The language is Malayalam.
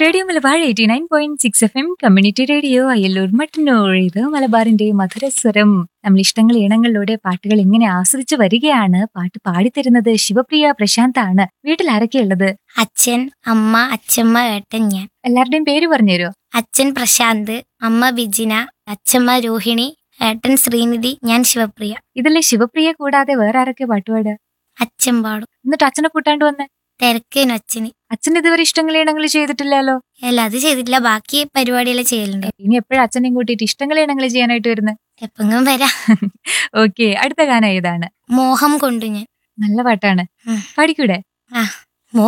Radio Malabar eighty nine point six F M community radio Ayyallur Mattannur ഇത് മലബാറിന്റെ മധുരസ്വരം നമ്മൾ ഇഷ്ടങ്ങൾ ഇണങ്ങളിലൂടെ പാട്ടുകൾ ഇങ്ങനെ ആസ്വദിച്ചു വരികയാണ് പാട്ട് പാടിത്തരുന്നത് ശിവപ്രിയ പ്രശാന്ത് ആണ് വീട്ടിൽ ആരൊക്കെയുള്ളത് അച്ഛൻ അമ്മ അച്ഛമ്മ ഏട്ടൻ ഞാൻ എല്ലാവരുടെയും പേര് പറഞ്ഞുതരുമോ അച്ഛൻ പ്രശാന്ത് അമ്മ ബിജിന അച്ഛമ്മ രോഹിണി ഏട്ടൻ ശ്രീനിധി ഞാൻ ശിവപ്രിയ ഇതിലെ ശിവപ്രിയ കൂടാതെ വേറെ ആരൊക്കെ പാട്ടുപാട് അച്ഛൻ പാടും എന്നിട്ട് അച്ഛനെ കൂട്ടാണ്ട് വന്നേ തിരക്കേനു അച്ഛന് അച്ഛൻ ഇതുവരെ ഇഷ്ടങ്ങൾ ഇണങ്ങൾ ചെയ്തിട്ടില്ലല്ലോ അല്ല അത് ചെയ്തിട്ടില്ല ബാക്കി പരിപാടിയെല്ലാം ചെയ്യലുണ്ട് ഇനി എപ്പോഴും അച്ഛനെയും കൂട്ടിയിട്ട് ഇഷ്ടങ്ങൾ ഇണങ്ങൾ ചെയ്യാനായിട്ട് വരുന്നത് എപ്പെങ്കിലും വരാ ഓക്കെ അടുത്ത ഗാനം ഏതാണ് മോഹം കൊണ്ടു ഞാൻ നല്ല പാട്ടാണ് ഉം. പാടിക്കൂടെ ആ.